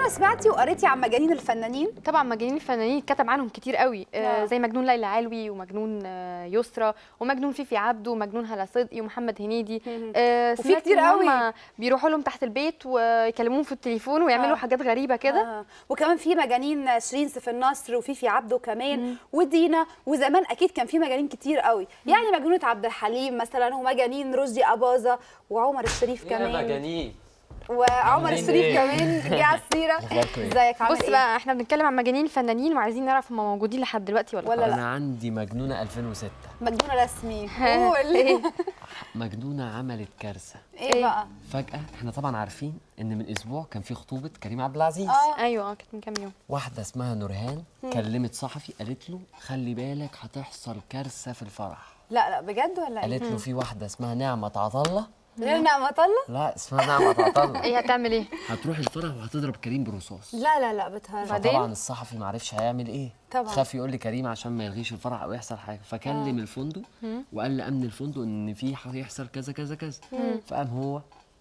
دينا سمعتي وقريتي عن مجانين الفنانين طبعا مجانين الفنانين اتكتب عنهم كتير قوي آه. آه زي مجنون ليلى علوي ومجنون آه يسرى ومجنون فيفي عبده ومجنون هلا صدقي ومحمد هنيدي آه وفي سمعت كتير إن هم قوي. بيروحوا لهم تحت البيت ويكلموهم في التليفون ويعملوا آه. حاجات غريبه كده آه. وكمان في مجانين شيرين سيف النصر وفيفي عبده كمان ودينا وزمان اكيد كان في مجانين كتير قوي يعني مجنونه عبد الحليم مثلا ومجانين رشدي اباظه وعمر الشريف يا كمان مجانين وعمر عاملين الشريف إيه؟ كمان جه على السيره أخباركم إيه؟ ازيك عامل بص ايه بقى احنا بنتكلم عن مجانين الفنانين وعايزين نعرف هم موجودين لحد دلوقتي ولا, ولا لا انا عندي مجنونه 2006 مجنونه رسمي لا قول ايه مجنونه عملت كارثه ايه بقى فجاه احنا طبعا عارفين ان من اسبوع كان في خطوبه كريم عبد العزيز اه ايوه اه كانت من كام يوم واحده اسمها نورهان كلمت صحفي قالت له خلي بالك هتحصل كارثه في الفرح لا لا بجد ولا ايه قالت له في واحده اسمها نعمه عطله غير نعمة الله لا اسمها نعمه عطله ايه هتعمل ايه هتروح الفرح وهتضرب كريم برصاص لا لا لا بتهزر بعدين؟ فطبعا الصحفي ما عرفش هيعمل ايه طبعاً. خاف يقول لكريم عشان ما يلغيش الفرح او يحصل حاجه فكلم الفندق وقال لامن الفندق ان في هيحصل كذا كذا كذا فقام هو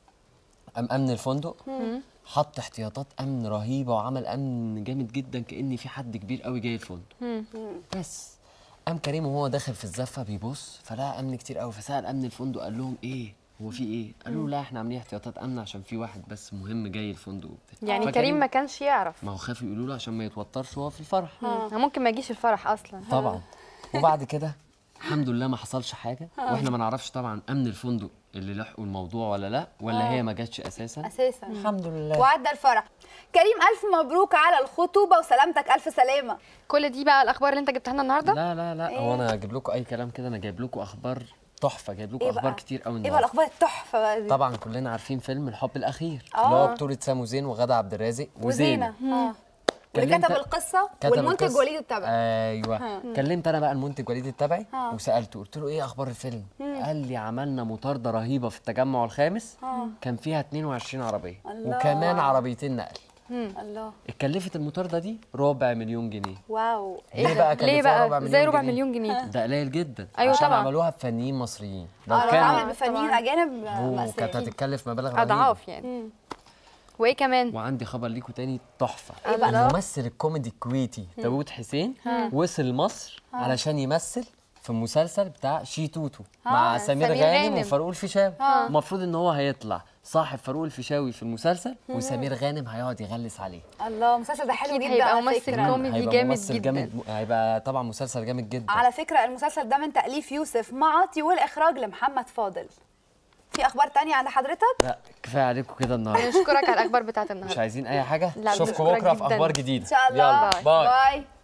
قام امن الفندق حط احتياطات امن رهيبه وعمل امن جامد جدا كان في حد كبير قوي جاي الفندق بس قام كريم وهو داخل في الزفه بيبص فلقى امن كتير قوي فسال امن الفندق قال لهم ايه هو في ايه قالوا له لا احنا عاملين احتياطات امن عشان في واحد بس مهم جاي الفندق وبتاع يعني فكريم- كريم ما كانش يعرف ما هو خاف يقولوا له عشان ما يتوترش وهو في الفرح مم. ممكن ما يجيش الفرح اصلا طبعا وبعد كده الحمد لله ما حصلش حاجه واحنا ما نعرفش طبعا امن الفندق اللي لحقوا الموضوع ولا لا ولا هي ما جاتش اساسا اساسا الحمد لله وعدى الفرح كريم الف مبروك على الخطوبه وسلامتك الف سلامه كل دي بقى الاخبار اللي انت جبتها لنا النهارده لا لا لا هو انا هجيب لكم اي كلام كده انا جايب لكم اخبار تحفه جايب لكم ايه اخبار بقى كتير قوي ايه بقى النهارده الاخبار التحفه بقى دي طبعا كلنا عارفين فيلم الحب الاخير آه. اللي هو بطوله سامو زين وغادة عبد الرازق وزينه اه واللي كلمت- كتب القصه كتب والمنتج القصة. وليد التبع ايوه كلمت انا بقى المنتج وليد التبعي آه. وسالته قلت له ايه اخبار الفيلم قال لي عملنا مطارده رهيبه في التجمع الخامس كان فيها 22 عربيه الله. وكمان عربيتين نقل الله اتكلفت المطارده دي ربع مليون جنيه واو ليه بقى ليه كلفوها بقى زي ربع مليون جنيه ده قليل جدا أيوة عشان طبعا. عملوها بفنيين مصريين لو اه لو كان اتعمل بفنانين طبعاً. اجانب هو مأساة. كانت هتتكلف مبالغ رهيبه اضعاف يعني وايه كمان وعندي خبر ليكوا تاني تحفه إيه بقى؟ الممثل الكوميدي الكويتي داوود حسين وصل مصر علشان يمثل في مسلسل بتاع شي توتو مع سمير سمير غانم غانم. وفاروق الفيشاوي المفروض ان هو هيطلع صاحب فاروق الفيشاوي في المسلسل وسمير غانم هيقعد يغلس عليه الله المسلسل ده حلو أكيد جدا هيبقى على ممثل فكره كوميدي هيبقى جامد ممثل جدا. جامد هيبقى طبعا مسلسل جامد جدا على فكره المسلسل ده من تاليف يوسف معاطي والاخراج لمحمد فاضل في اخبار تانية عند حضرتك لا كفايه عليكم كده النهارده نشكرك على الاخبار بتاعت مش النهارده عايزين اي حاجه لا، اشوفكم بنشكرك بكره في جداً. اخبار جديده ان شاء الله يلا باي باي